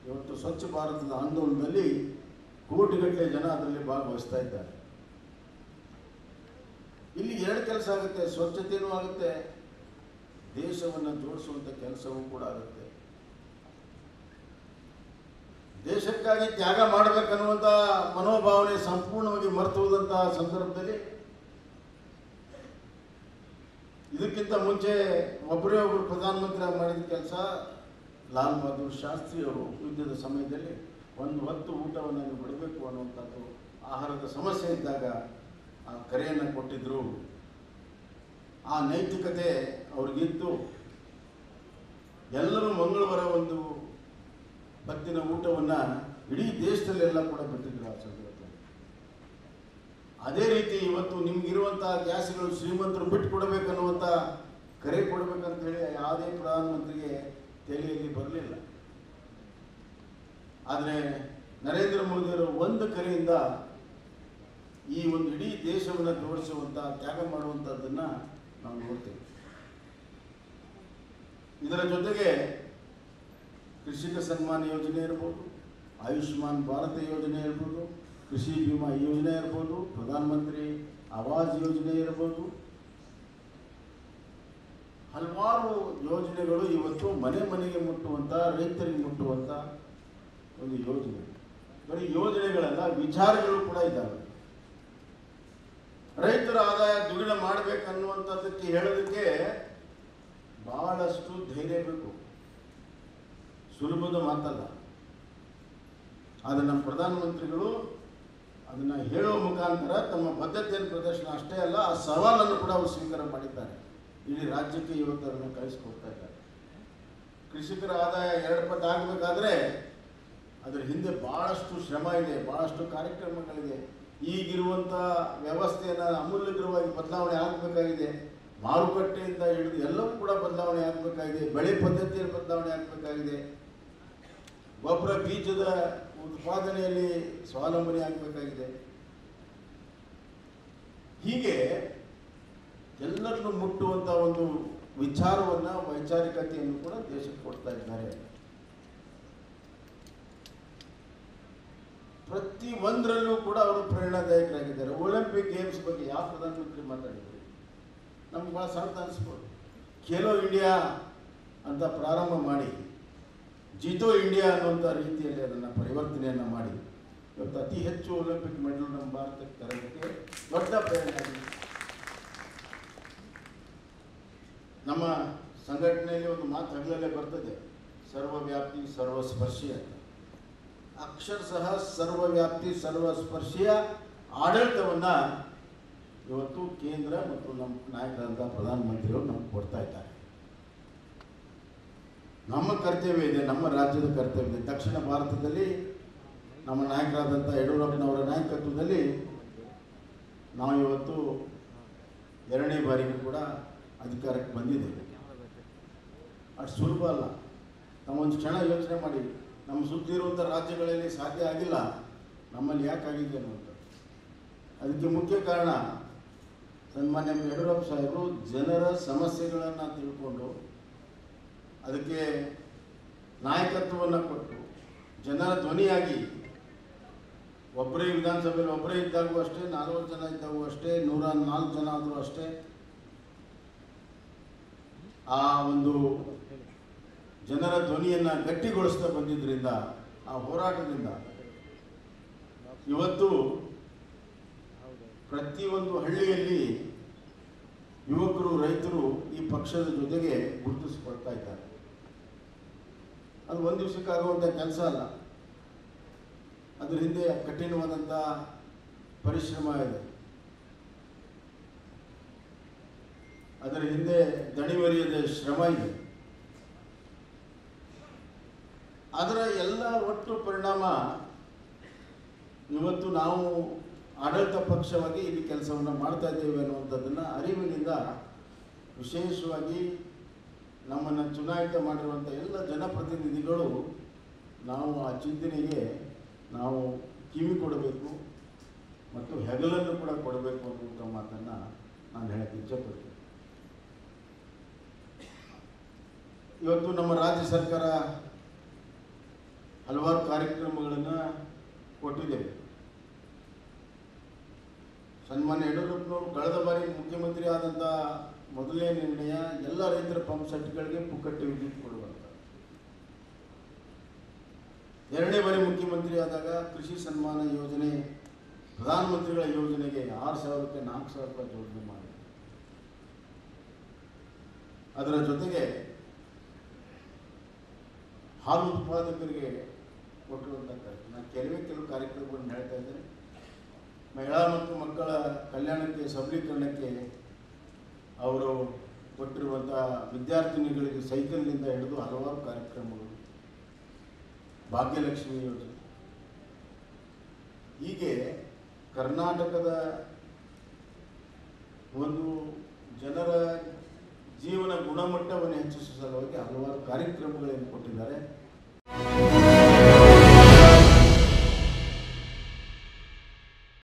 ಇವತ್ತು ಸ್ವಚ್ಛ ಭಾರತದ ಆಂದೋಲನದಲ್ಲಿ ಕೋಟಿಗಟ್ಟಲೆ ಜನ ಅದರಲ್ಲಿ ಭಾಗವಹಿಸ್ತಾ ಇದ್ದಾರೆ ಇಲ್ಲಿ ಎರಡು ಕೆಲಸ ಆಗುತ್ತೆ ಸ್ವಚ್ಛತೆಯೂ ಆಗುತ್ತೆ ದೇಶವನ್ನು ಜೋಡಿಸುವಂಥ ಕೆಲಸವೂ ಕೂಡ ಆಗುತ್ತೆ ದೇಶಕ್ಕಾಗಿ ತ್ಯಾಗ ಮಾಡಬೇಕನ್ನುವಂಥ ಮನೋಭಾವನೆ ಸಂಪೂರ್ಣವಾಗಿ ಮರೆತು ಹೋದಂತಹ ಸಂದರ್ಭದಲ್ಲಿ ಇದಕ್ಕಿಂತ ಮುಂಚೆ ಒಬ್ಬರೇ ಒಬ್ಬರು ಪ್ರಧಾನಮಂತ್ರಿ ಮಾಡಿದ ಕೆಲಸ ಲಾಲ್ ಬಹದ್ದೂರ್ ಶಾಸ್ತ್ರಿ ಅವರು ಯುದ್ಧದ ಸಮಯದಲ್ಲಿ ಒಂದು ಹೊತ್ತು ಊಟವನ್ನು ನೀವು ಬಿಡಬೇಕು ಅನ್ನುವಂಥದ್ದು ಆಹಾರದ ಸಮಸ್ಯೆ ಇದ್ದಾಗ ಆ ಕರೆಯನ್ನು ಕೊಟ್ಟಿದ್ದರು ಆ ನೈತಿಕತೆ ಅವ್ರಿಗಿತ್ತು ಎಲ್ಲರೂ ಮಂಗಳವಾರ ಒಂದು ಹೊತ್ತಿನ ಊಟವನ್ನು ಇಡೀ ದೇಶದಲ್ಲೆಲ್ಲ ಕೂಡ ಬಿಟ್ಟಿದ್ರು ಆ ಸಂದರ್ಭದಲ್ಲಿ ಅದೇ ರೀತಿ ಇವತ್ತು ನಿಮ್ಗಿರುವಂತಹ ಗ್ಯಾಸ್ಗಳು ಶ್ರೀಮಂತರು ಬಿಟ್ಟು ಕೊಡಬೇಕನ್ನುವಂಥ ಕರೆ ಕೊಡಬೇಕಂತ ಹೇಳಿ ಯಾವುದೇ ಪ್ರಧಾನಮಂತ್ರಿಗೆ ತಲೆಯಲ್ಲಿ ಬರಲಿಲ್ಲ ಆದರೆ ನರೇಂದ್ರ ಮೋದಿಯವರು ಒಂದು ಕರೆಯಿಂದ ಈ ಒಂದು ಇಡೀ ದೇಶವನ್ನು ಜೋಡಿಸುವಂಥ ತ್ಯಾಗ ಮಾಡುವಂಥದ್ದನ್ನು ನಾವು ನೋಡ್ತೇವೆ ಇದರ ಜೊತೆಗೆ ಕೃಷಿಕ ಸನ್ಮಾನ ಯೋಜನೆ ಇರ್ಬೋದು ಆಯುಷ್ಮಾನ್ ಭಾರತ ಯೋಜನೆ ಇರ್ಬೋದು ಕೃಷಿ ವಿಮಾ ಯೋಜನೆ ಇರ್ಬೋದು ಪ್ರಧಾನಮಂತ್ರಿ ಆವಾಸ್ ಯೋಜನೆ ಇರ್ಬೋದು ಹಲವಾರು ಯೋಜನೆಗಳು ಇವತ್ತು ಮನೆ ಮನೆಗೆ ಮುಟ್ಟುವಂಥ ರೈತರಿಗೆ ಮುಟ್ಟುವಂಥ ಒಂದು ಯೋಜನೆ ಬರೀ ಯೋಜನೆಗಳಲ್ಲ ವಿಚಾರಗಳು ಕೂಡ ಇದ್ದಾವೆ ರೈತರ ಆದಾಯ ದ್ವಿಗುಣ ಮಾಡಬೇಕನ್ನುವಂಥದ್ದಕ್ಕೆ ಹೇಳೋದಕ್ಕೆ ಬಹಳಷ್ಟು ಧೈರ್ಯ ಬೇಕು ಸುಲಭದ ಮಾತಲ್ಲ ಆದರೆ ನಮ್ಮ ಪ್ರಧಾನಮಂತ್ರಿಗಳು ಅದನ್ನು ಹೇಳುವ ಮುಖಾಂತರ ತಮ್ಮ ಬದ್ಧತೆಯನ್ನು ಪ್ರದರ್ಶನ ಅಷ್ಟೇ ಅಲ್ಲ ಆ ಸವಾಲನ್ನು ಕೂಡ ಅವರು ಸ್ವೀಕಾರ ಮಾಡಿದ್ದಾರೆ ಇಡೀ ರಾಜ್ಯಕ್ಕೆ ಇವತ್ತು ಅದನ್ನು ಕಳಿಸ್ಕೊಡ್ತಾ ಇದ್ದಾರೆ ಕೃಷಿಕರ ಆದಾಯ ಎರಡು ಪಟ್ಟು ಆಗಬೇಕಾದ್ರೆ ಅದರ ಹಿಂದೆ ಭಾಳಷ್ಟು ಶ್ರಮ ಇದೆ ಭಾಳಷ್ಟು ಕಾರ್ಯಕ್ರಮಗಳಿದೆ ಈಗಿರುವಂಥ ವ್ಯವಸ್ಥೆಯನ್ನು ಅಮೂಲ್ಯಕರವಾಗಿ ಬದಲಾವಣೆ ಆಗಬೇಕಾಗಿದೆ ಮಾರುಕಟ್ಟೆಯಿಂದ ಹಿಡಿದು ಎಲ್ಲವೂ ಕೂಡ ಬದಲಾವಣೆ ಆಗಬೇಕಾಗಿದೆ ಬೆಳೆ ಪದ್ಧತಿಯಲ್ಲಿ ಬದಲಾವಣೆ ಆಗಬೇಕಾಗಿದೆ ಗೊಬ್ಬರ ಬೀಜದ ಉತ್ಪಾದನೆಯಲ್ಲಿ ಸ್ವಾವಲಂಬನೆ ಆಗಬೇಕಾಗಿದೆ ಹೀಗೆ ಎಲ್ಲರನ್ನು ಮುಟ್ಟುವಂಥ ಒಂದು ವಿಚಾರವನ್ನು ವೈಚಾರಿಕತೆಯನ್ನು ಕೂಡ ದೇಶಕ್ಕೆ ಕೊಡ್ತಾ ಇದ್ದಾರೆ ಪ್ರತಿ ಒಂದರಲ್ಲೂ ಕೂಡ ಅವರು ಪ್ರೇರಣಾದಾಯಕರಾಗಿದ್ದಾರೆ ಒಲಿಂಪಿಕ್ ಗೇಮ್ಸ್ ಬಗ್ಗೆ ಯಾವ ಪ್ರಧಾನಮಂತ್ರಿ ಮಾತಾಡಿದ್ರು ನಮ್ಗೆ ಭಾಳ ಸಣ್ಣ ಅನಿಸ್ಬೋದು ಖೇಲೋ ಇಂಡಿಯಾ ಅಂತ ಪ್ರಾರಂಭ ಮಾಡಿ ಜಿತೋ ಇಂಡಿಯಾ ಅನ್ನುವಂಥ ರೀತಿಯಲ್ಲಿ ಅದನ್ನು ಪರಿವರ್ತನೆಯನ್ನು ಮಾಡಿ ಇವತ್ತು ಅತಿ ಹೆಚ್ಚು ಒಲಿಂಪಿಕ್ ಮೆಡಲ್ ನಮ್ಮ ಭಾರತಕ್ಕೆ ತರೋದಕ್ಕೆ ದೊಡ್ಡ ಪ್ರೇರಣೆ ಆಗಿದೆ ನಮ್ಮ ಸಂಘಟನೆಯಲ್ಲಿ ಒಂದು ಮಾತು ಹಗಲಲ್ಲೇ ಬರ್ತದೆ ಸರ್ವವ್ಯಾಪ್ತಿ ಸರ್ವಸ್ಪರ್ಶಿ ಅಂತ ಅಕ್ಷರಶಃ ಸರ್ವವ್ಯಾಪ್ತಿ ಸರ್ವಸ್ಪರ್ಶಿಯ ಆಡಳಿತವನ್ನು ಇವತ್ತು ಕೇಂದ್ರ ಮತ್ತು ನಮ್ಮ ನಾಯಕರಾದಂಥ ಪ್ರಧಾನಮಂತ್ರಿಗಳು ನಮ್ಗೆ ಕೊಡ್ತಾ ಇದ್ದಾರೆ ನಮ್ಮ ಕರ್ತವ್ಯ ಇದೆ ನಮ್ಮ ರಾಜ್ಯದ ಕರ್ತವ್ಯ ಇದೆ ದಕ್ಷಿಣ ಭಾರತದಲ್ಲಿ ನಮ್ಮ ನಾಯಕರಾದಂಥ ಯಡಿಯೂರಪ್ಪನವರ ನಾಯಕತ್ವದಲ್ಲಿ ನಾವು ಇವತ್ತು ಎರಡನೇ ಬಾರಿಗೆ ಕೂಡ ಅಧಿಕಾರಕ್ಕೆ ಬಂದಿದ್ದೇವೆ ಅಷ್ಟು ಸುಲಭ ಅಲ್ಲ ನಾವೊಂದು ಕ್ಷಣ ಯೋಚನೆ ಮಾಡಿ ನಮ್ಮ ಸುತ್ತ ಇರುವಂಥ ರಾಜ್ಯಗಳಲ್ಲಿ ಸಾಧ್ಯ ಆಗಿಲ್ಲ ನಮ್ಮಲ್ಲಿ ಯಾಕಾಗಿದೆ ಅನ್ನುವಂಥ ಅದಕ್ಕೆ ಮುಖ್ಯ ಕಾರಣ ಸನ್ಮಾನ್ಯ ಯಡಿಯೂರಪ್ಪ ಸಾಹೇಬರು ಜನರ ಸಮಸ್ಯೆಗಳನ್ನು ತಿಳ್ಕೊಂಡು ಅದಕ್ಕೆ ನಾಯಕತ್ವವನ್ನು ಕೊಟ್ಟು ಜನರ ಧ್ವನಿಯಾಗಿ ಒಬ್ಬರೇ ವಿಧಾನಸಭೆಯಲ್ಲಿ ಒಬ್ಬರೇ ಇದ್ದಾಗೂ ಅಷ್ಟೇ ನಲವತ್ತು ಜನ ಇದ್ದಾಗೂ ಅಷ್ಟೇ ನೂರ ನಾಲ್ಕು ಜನ ಆದರೂ ಅಷ್ಟೇ ಆ ಒಂದು ಜನರ ಧ್ವನಿಯನ್ನು ಗಟ್ಟಿಗೊಳಿಸ್ತಾ ಬಂದಿದ್ದರಿಂದ ಆ ಹೋರಾಟದಿಂದ ಇವತ್ತು ಪ್ರತಿಯೊಂದು ಹಳ್ಳಿಯಲ್ಲಿ ಯುವಕರು ರೈತರು ಈ ಪಕ್ಷದ ಜೊತೆಗೆ ಗುರುತಿಸ್ಕೊಳ್ತಾ ಇದ್ದಾರೆ ಅದು ಒಂದು ದಿವಸಕ್ಕಾಗುವಂಥ ಕೆಲಸ ಅಲ್ಲ ಅದ್ರ ಹಿಂದೆ ಕಠಿಣವಾದಂಥ ಪರಿಶ್ರಮ ಇದೆ ಅದರ ಹಿಂದೆ ದಣಿವರಿಯದ ಶ್ರಮ ಇದೆ ಅದರ ಎಲ್ಲ ಒಟ್ಟು ಪರಿಣಾಮ ಇವತ್ತು ನಾವು ಆಡಳಿತ ಪಕ್ಷವಾಗಿ ಇಲ್ಲಿ ಕೆಲಸವನ್ನು ಮಾಡ್ತಾ ಇದ್ದೇವೆ ಅನ್ನುವಂಥದ್ದನ್ನು ಅರಿವಿನಿಂದ ವಿಶೇಷವಾಗಿ ನಮ್ಮನ್ನು ಚುನಾಯಿತ ಮಾಡಿರುವಂಥ ಎಲ್ಲ ಜನಪ್ರತಿನಿಧಿಗಳು ನಾವು ಆ ಚಿಂತನೆಗೆ ನಾವು ಕಿವಿ ಕೊಡಬೇಕು ಮತ್ತು ಹೆಗಲನ್ನು ಕೂಡ ಕೊಡಬೇಕು ಅನ್ನುವಂಥ ಮಾತನ್ನು ನಾನು ಹೇಳಕ್ಕೆ ಇಚ್ಛೆಪಡ್ತೀನಿ ಇವತ್ತು ನಮ್ಮ ರಾಜ್ಯ ಸರ್ಕಾರ ಹಲವಾರು ಕಾರ್ಯಕ್ರಮಗಳನ್ನು ಕೊಟ್ಟಿದ್ದೇವೆ ಸನ್ಮಾನ್ಯ ಯಡಿಯೂರಪ್ಪನವರು ಕಳೆದ ಬಾರಿ ಮುಖ್ಯಮಂತ್ರಿ ಆದಂಥ ಮೊದಲನೇ ನಿರ್ಣಯ ಎಲ್ಲ ರೈತರ ಪಂಪ್ ಸೆಟ್ಗಳಿಗೆ ಪುಕ್ಕಟ್ಟೆ ವಿದ್ಯುತ್ ಕೊಡುವಂಥ ಎರಡನೇ ಬಾರಿ ಮುಖ್ಯಮಂತ್ರಿ ಆದಾಗ ಕೃಷಿ ಸನ್ಮಾನ ಯೋಜನೆ ಪ್ರಧಾನಮಂತ್ರಿಗಳ ಯೋಜನೆಗೆ ಆರು ಸಾವಿರಕ್ಕೆ ನಾಲ್ಕು ಸಾವಿರ ರೂಪಾಯಿ ಜೋಡಣೆ ಮಾಡಿ ಅದರ ಜೊತೆಗೆ ಹಾಲು ಉತ್ಪಾದಕರಿಗೆ ಕೊಟ್ಟಿರುವಂಥ ಕಾರ್ಯಕ್ರಮ ನಾನು ಕೆಲವೇ ಕೆಲವು ಕಾರ್ಯಕ್ರಮಗಳನ್ನು ಹೇಳ್ತಾ ಇದ್ದೇನೆ ಮಹಿಳಾ ಮತ್ತು ಮಕ್ಕಳ ಕಲ್ಯಾಣಕ್ಕೆ ಸಬಲೀಕರಣಕ್ಕೆ ಅವರು ಕೊಟ್ಟಿರುವಂಥ ವಿದ್ಯಾರ್ಥಿನಿಗಳಿಗೆ ಸೈಕಲ್ನಿಂದ ಹಿಡಿದು ಹಲವಾರು ಕಾರ್ಯಕ್ರಮಗಳು ಭಾಗ್ಯಲಕ್ಷ್ಮಿ ಯೋಜನೆ ಹೀಗೆ ಕರ್ನಾಟಕದ ಒಂದು ಜನರ ಜೀವನ ಗುಣಮಟ್ಟವನ್ನು ಹೆಚ್ಚಿಸುವ ಸಲುವಾಗಿ ಹಲವಾರು ಕಾರ್ಯಕ್ರಮಗಳನ್ನು ಕೊಟ್ಟಿದ್ದಾರೆ